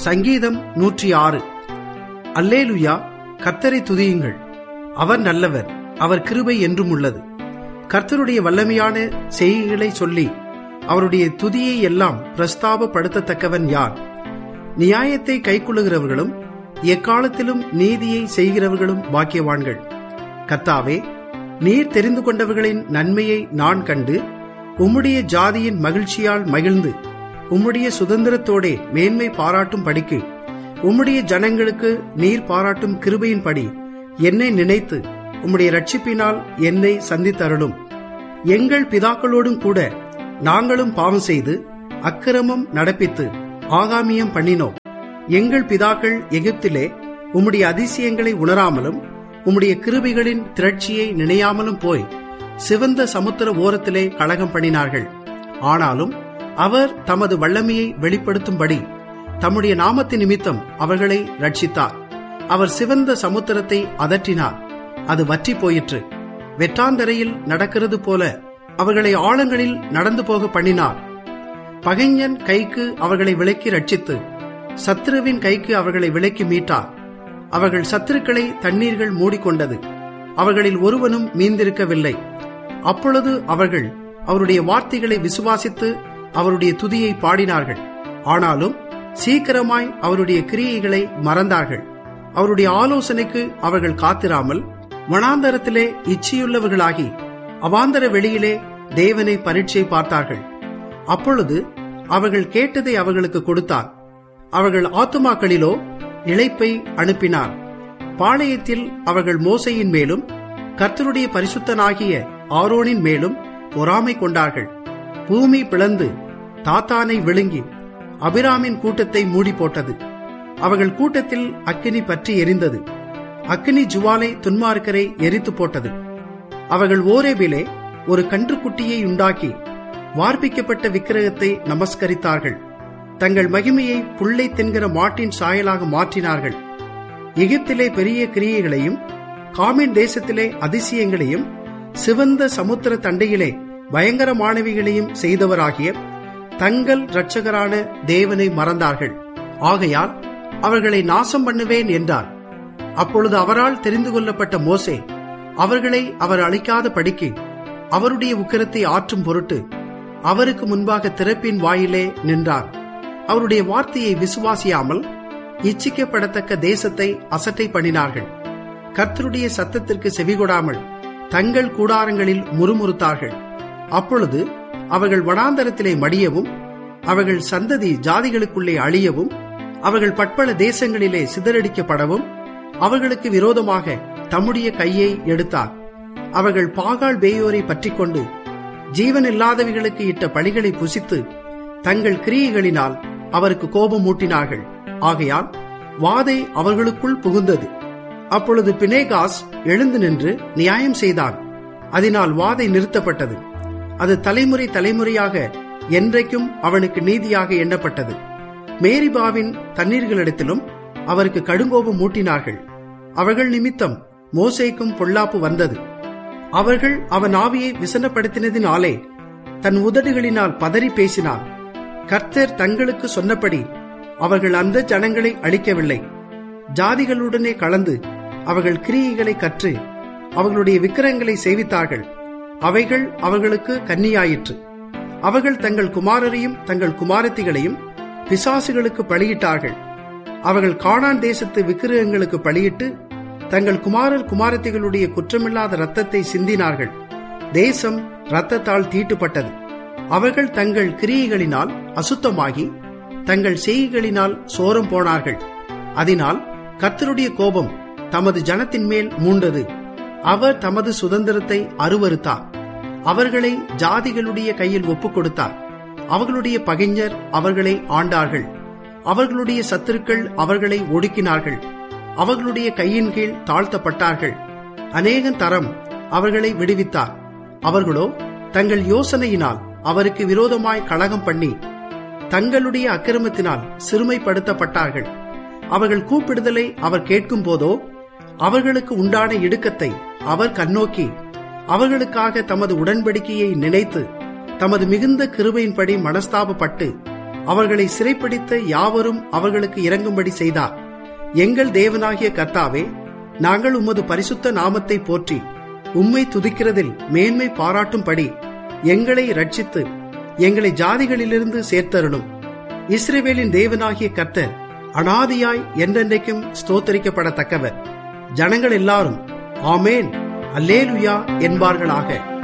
சங்கீதம் நூற்றி ஆறு அல்லேலுயா கர்த்தரை துதியுங்கள் அவர் நல்லவர் அவர் கிருபை என்றும் உள்ளது கர்த்தருடைய வல்லமையான செய்கைகளை சொல்லி அவருடைய துதியை எல்லாம் பிரஸ்தாபப்படுத்தத்தக்கவன் யார் நியாயத்தை கைக்கொள்ளுகிறவர்களும் எக்காலத்திலும் நீதியை செய்கிறவர்களும் பாக்கியவான்கள் கத்தாவே நீர் தெரிந்து கொண்டவர்களின் நன்மையை நான் கண்டு உம்முடைய ஜாதியின் மகிழ்ச்சியால் மகிழ்ந்து உம்முடைய சுதந்திரத்தோடே மேன்மை பாராட்டும் படிக்கு உம்முடைய ஜனங்களுக்கு நீர் பாராட்டும் கிருபையின்படி என்னை நினைத்து உம்முடைய ரட்சிப்பினால் என்னை சந்தித்தருளும் எங்கள் பிதாக்களோடும் கூட நாங்களும் பாவம் செய்து அக்கிரமம் நடப்பித்து ஆகாமியம் பண்ணினோம் எங்கள் பிதாக்கள் எகிப்திலே உம்முடைய அதிசயங்களை உணராமலும் உம்முடைய கிருபிகளின் திரட்சியை நினையாமலும் போய் சிவந்த சமுத்திர ஓரத்திலே கழகம் பண்ணினார்கள் ஆனாலும் அவர் தமது வல்லமையை வெளிப்படுத்தும்படி தம்முடைய நாமத்தின் நிமித்தம் அவர்களை ரட்சித்தார் அவர் சிவந்த சமுத்திரத்தை அதற்றினார் அது வற்றி போயிற்று வெற்றாந்தரையில் நடக்கிறது போல அவர்களை ஆழங்களில் நடந்து போக பண்ணினார் பகைஞன் கைக்கு அவர்களை விலக்கி ரட்சித்து சத்ருவின் கைக்கு அவர்களை விலக்கி மீட்டார் அவர்கள் சத்துருக்களை தண்ணீர்கள் மூடிக்கொண்டது அவர்களில் ஒருவனும் மீந்திருக்கவில்லை அப்பொழுது அவர்கள் அவருடைய வார்த்தைகளை விசுவாசித்து அவருடைய துதியை பாடினார்கள் ஆனாலும் சீக்கிரமாய் அவருடைய கிரியைகளை மறந்தார்கள் அவருடைய ஆலோசனைக்கு அவர்கள் காத்திராமல் வனாந்தரத்திலே இச்சையுள்ளவர்களாகி அவாந்தர வெளியிலே தேவனை பரீட்சை பார்த்தார்கள் அப்பொழுது அவர்கள் கேட்டதை அவர்களுக்கு கொடுத்தார் அவர்கள் ஆத்துமாக்களிலோ இழைப்பை அனுப்பினார் பாளையத்தில் அவர்கள் மோசையின் மேலும் கர்த்தருடைய பரிசுத்தனாகிய ஆரோனின் மேலும் பொறாமை கொண்டார்கள் பூமி பிளந்து தாத்தானை விழுங்கி அபிராமின் கூட்டத்தை மூடி போட்டது அவர்கள் கூட்டத்தில் அக்கினி பற்றி எரிந்தது அக்கினி ஜுவாலை துன்மார்க்கரை எரித்து போட்டது அவர்கள் ஓரேபிலே ஒரு கன்றுக்குட்டியை உண்டாக்கி வார்ப்பிக்கப்பட்ட விக்கிரகத்தை நமஸ்கரித்தார்கள் தங்கள் மகிமையை புள்ளை தின்கிற மாட்டின் சாயலாக மாற்றினார்கள் எகிப்திலே பெரிய கிரியைகளையும் காமின் தேசத்திலே அதிசயங்களையும் சிவந்த சமுத்திர தண்டையிலே பயங்கரமானவைகளையும் செய்தவராகிய தங்கள் இரட்சகரான தேவனை மறந்தார்கள் ஆகையால் அவர்களை நாசம் பண்ணுவேன் என்றார் அப்பொழுது அவரால் தெரிந்து கொள்ளப்பட்ட மோசே அவர்களை அவர் அழிக்காத படிக்கு அவருடைய உக்கிரத்தை ஆற்றும் பொருட்டு அவருக்கு முன்பாக திறப்பின் வாயிலே நின்றார் அவருடைய வார்த்தையை விசுவாசியாமல் இச்சிக்கப்படத்தக்க தேசத்தை அசட்டை பண்ணினார்கள் கர்த்தருடைய சத்தத்திற்கு செவிகொடாமல் தங்கள் கூடாரங்களில் முறுமுறுத்தார்கள் அப்பொழுது அவர்கள் வனாந்தரத்திலே மடியவும் அவர்கள் சந்ததி ஜாதிகளுக்குள்ளே அழியவும் அவர்கள் பட்பல தேசங்களிலே சிதறடிக்கப்படவும் அவர்களுக்கு விரோதமாக தம்முடைய கையை எடுத்தார் அவர்கள் பாகால் பேயோரை பற்றி கொண்டு ஜீவன் இல்லாதவைகளுக்கு இட்ட பழிகளை புசித்து தங்கள் கிரியைகளினால் அவருக்கு கோபம் மூட்டினார்கள் ஆகையால் வாதை அவர்களுக்குள் புகுந்தது அப்பொழுது பினேகாஸ் எழுந்து நின்று நியாயம் செய்தான் அதனால் வாதை நிறுத்தப்பட்டது அது தலைமுறை தலைமுறையாக என்றைக்கும் அவனுக்கு நீதியாக எண்ணப்பட்டது மேரிபாவின் தண்ணீர்களிடத்திலும் அவருக்கு கடுங்கோபம் மூட்டினார்கள் அவர்கள் நிமித்தம் மோசேக்கும் பொல்லாப்பு வந்தது அவர்கள் அவன் ஆவியை விசனப்படுத்தினதினாலே தன் உதடுகளினால் பதறி பேசினான் கர்த்தர் தங்களுக்கு சொன்னபடி அவர்கள் அந்த ஜனங்களை அழிக்கவில்லை ஜாதிகளுடனே கலந்து அவர்கள் கிரியைகளை கற்று அவர்களுடைய விக்கிரங்களை சேவித்தார்கள் அவைகள் அவர்களுக்கு கன்னியாயிற்று அவர்கள் தங்கள் குமாரரையும் தங்கள் குமாரத்திகளையும் பிசாசுகளுக்கு பலியிட்டார்கள் அவர்கள் காணான் தேசத்து விக்கிரகங்களுக்கு பலியிட்டு தங்கள் குமாரர் குமாரத்திகளுடைய குற்றமில்லாத இரத்தத்தை சிந்தினார்கள் தேசம் இரத்தத்தால் தீட்டுப்பட்டது அவர்கள் தங்கள் கிரியைகளினால் அசுத்தமாகி தங்கள் செய்கைகளினால் சோரம் போனார்கள் அதனால் கர்த்தருடைய கோபம் தமது ஜனத்தின் மேல் மூண்டது அவர் தமது சுதந்திரத்தை அருவறுத்தார் அவர்களை ஜாதிகளுடைய கையில் ஒப்புக் கொடுத்தார் அவர்களுடைய பகைஞர் அவர்களை ஆண்டார்கள் அவர்களுடைய சத்துருக்கள் அவர்களை ஒடுக்கினார்கள் அவர்களுடைய கையின் கீழ் தாழ்த்தப்பட்டார்கள் அநேகம் தரம் அவர்களை விடுவித்தார் அவர்களோ தங்கள் யோசனையினால் அவருக்கு விரோதமாய் கலகம் பண்ணி தங்களுடைய அக்கிரமத்தினால் சிறுமைப்படுத்தப்பட்டார்கள் அவர்கள் கூப்பிடுதலை அவர் கேட்கும் போதோ அவர்களுக்கு உண்டான இடுக்கத்தை அவர் கண்ணோக்கி அவர்களுக்காக தமது உடன்படிக்கையை நினைத்து தமது மிகுந்த கிருபையின்படி மனஸ்தாபப்பட்டு அவர்களை சிறைப்பிடித்த யாவரும் அவர்களுக்கு இறங்கும்படி செய்தார் எங்கள் தேவனாகிய கர்த்தாவே நாங்கள் உமது பரிசுத்த நாமத்தை போற்றி உம்மை துதிக்கிறதில் மேன்மை பாராட்டும்படி எங்களை ரட்சித்து எங்களை ஜாதிகளிலிருந்து சேர்த்தருளும் இஸ்ரேவேலின் தேவனாகிய கர்த்தர் அனாதியாய் என்றென்றைக்கும் ஸ்தோத்தரிக்கப்படத்தக்கவர் ஜனங்கள் எல்லாரும் ஆமேன் அல்லேலுயா என்பார்களாக